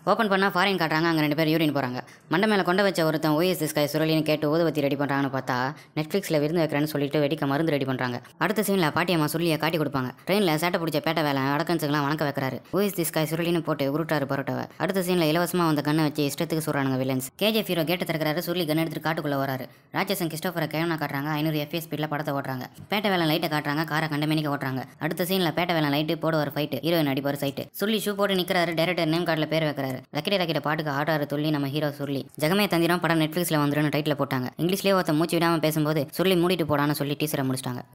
open பண்ணால் foreign காட்டுறாங்க அங்கே ரெண்டு பேர் யூரின் போகிறாங்க மண்டை மேலே கொண்ட வச்ச ஒருத்தன் ஓஎஸ் ஸ்கை சுரலின்னு கேட்டு ஊதுவத்தி ரெடி பண்ணுறாங்கன்னு பார்த்தா நெட்ஃப்ளிக்ஸில் விருந்து வைக்கிறேன்னு சொல்லிட்டு வெடிக்க மருந்து ரெடி பண்ணுறாங்க அடுத்த சீனில் பாட்டியம்மா சொல்லியை காட்டி கொடுப்பாங்க ட்ரெயினில் சேட்டை பிடிச்ச பேட்டை வேலை அடக்கன்ஸுக்கெல்லாம் வணக்க வைக்கிறாரு ஓஎஸ் தி ஸ்கை சுரலின்னு போட்டு உருட்டாரு பரோட்டாவை அடுத்த சீனில் இலவசமாக வந்த கண்ணை வச்சு இஷ்டத்துக்கு சொல்கிறாங்க வில்லன்ஸ் கேஜிஎஃப் ஹீரோ கேட்டை திறக்கிறாரு சுருளி கன் எடுத்துட்டு காட்டுக்குள்ளே வராரு ராட்சசன் கிறிஸ்டோஃபரை கேவனா காட்டுறாங்க ஐநூறு எஃப்எஸ் ஸ்பீடில் படத்தை ஓட்டுறாங்க பேட்டை வேலை லைட்டை காட்டுறாங்க காரை கண்டமேனிக்க ஓட்டுறாங்க அடுத்த சீனில் பேட்டை வேலை லைட்டு போடுவார் ஃபைட்டு ஹீரோயின் அடிப்பார் சைட்டு சுருளி ஷூ போட்டு நிற்கிறாரு டேரக்டர் நேம் கார்டில் பேர் வைக்கிறாரு ரக்கெட்டை ரக்கெட்டை பாட்டுக்கு ஆட்டாரு துள்ளி நம்ம ஹீரோ சுருளி ஜெகமே தந்திரம் படம் நெட்ஃப்ளிக்ஸில் வந்துருன்னு டைட்டில் போட்டாங்க இங்கிலீஷ்லேயே ஒருத்தன் மூச்சு விடாமல் பேசும்போது சுருளி மூடிட்டு போடான்னு சொல்லி டீசரை முடிச்சிட்டாங்க